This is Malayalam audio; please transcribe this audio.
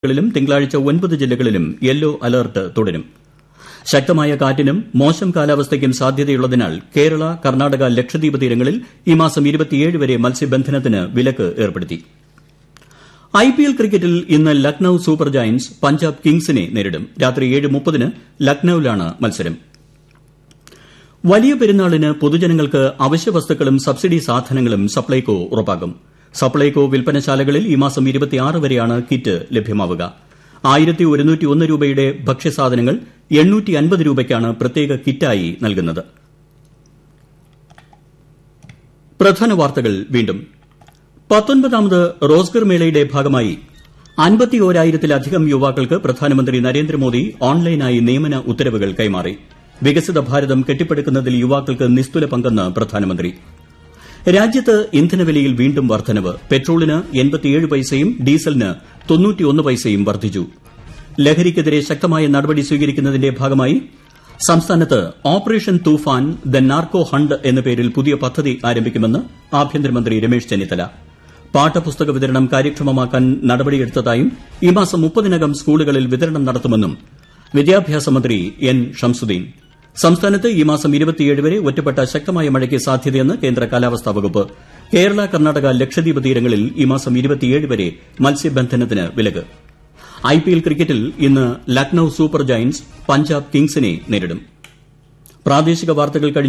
ജില്ലകളിലും തിങ്കളാഴ്ച ഒൻപത് ജില്ലകളിലും യെല്ലോ അലർട്ട് തുടരും ശക്തമായ കാറ്റിനും മോശം കാലാവസ്ഥയ്ക്കും സാധ്യതയുള്ളതിനാൽ കേരള കർണ്ണാടക ലക്ഷദ്വീപ് തീരങ്ങളിൽ ഈ മാസം വരെ മത്സ്യബന്ധനത്തിന് വിലക്ക് ഏർപ്പെടുത്തി ഐപിഎൽ ക്രിക്കറ്റിൽ ഇന്ന് ലക്നൌ സൂപ്പർ ജയന്റ്സ് പഞ്ചാബ് കിങ്സിനെ നേരിടും രാത്രി ഏഴ് മുപ്പതിന് ലക്നൌവിലാണ് മത്സരം വലിയ പെരുന്നാളിന് പൊതുജനങ്ങൾക്ക് അവശ്യവസ്തുക്കളും സബ്സിഡി സാധനങ്ങളും സപ്ലൈകോ ഉറപ്പാക്കും സപ്ലൈകോ വിൽപ്പനശാലകളിൽ ഈ മാസം വരെയാണ് കിറ്റ് ലഭ്യമാവുക രൂപയുടെ ഭക്ഷ്യസാധനങ്ങൾ രൂപയ്ക്കാണ് പ്രത്യേക കിറ്റായി നൽകുന്നത് പ്രധാന വാർത്തകൾ വീണ്ടും പത്തൊൻപതാമത് റോസ്ഗർ മേളയുടെ ഭാഗമായി അൻപത്തിയോരായിരത്തിലധികം യുവാക്കൾക്ക് പ്രധാനമന്ത്രി നരേന്ദ്രമോദി ഓൺലൈനായി നിയമന ഉത്തരവുകൾ കൈമാറി വികസിത ഭാരതം കെട്ടിപ്പടുക്കുന്നതിൽ യുവാക്കൾക്ക് നിസ്തുല പങ്കെന്ന് പ്രധാനമന്ത്രി രാജ്യത്ത് ഇന്ധനവിലയിൽ വീണ്ടും വർദ്ധനവ് പെട്രോളിന് പൈസയും ഡീസലിന് പൈസയും വർദ്ധിച്ചു ലഹരിക്കെതിരെ ശക്തമായ നടപടി സ്വീകരിക്കുന്നതിന്റെ ഭാഗമായി സംസ്ഥാനത്ത് operation Toofan the narco hunt എന്ന പേരിൽ പുതിയ പദ്ധതി ആരംഭിക്കുമെന്ന് ആഭ്യന്തരമന്ത്രി രമേശ് ചെന്നിത്തല പാഠപുസ്തക വിതരണം കാര്യക്ഷമമാക്കാൻ നടപടിയെടുത്തതായും ഈ മാസം മുപ്പതിനകം സ്കൂളുകളിൽ വിതരണം നടത്തുമെന്നും വിദ്യാഭ്യാസ മന്ത്രി എൻ ഷംസുദ്ദീൻ സംസ്ഥാനത്ത് ഈ മാസം വരെ ഒറ്റപ്പെട്ട ശക്തമായ മഴയ്ക്ക് സാധ്യതയെന്ന് കേന്ദ്ര കാലാവസ്ഥാ വകുപ്പ് കേരള കർണ്ണാടക ലക്ഷദ്വീപ് തീരങ്ങളിൽ ഈ മാസം വരെ മത്സ്യബന്ധനത്തിന് വിലക്ക് ഐപിഎൽ ക്രിക്കറ്റിൽ ഇന്ന് ലക്നൌ സൂപ്പർ ജയന്റ്സ് പഞ്ചാബ് കിങ്സിനെ നേരിടും പ്രാദേശിക വാർത്തകൾ കഴിഞ്ഞു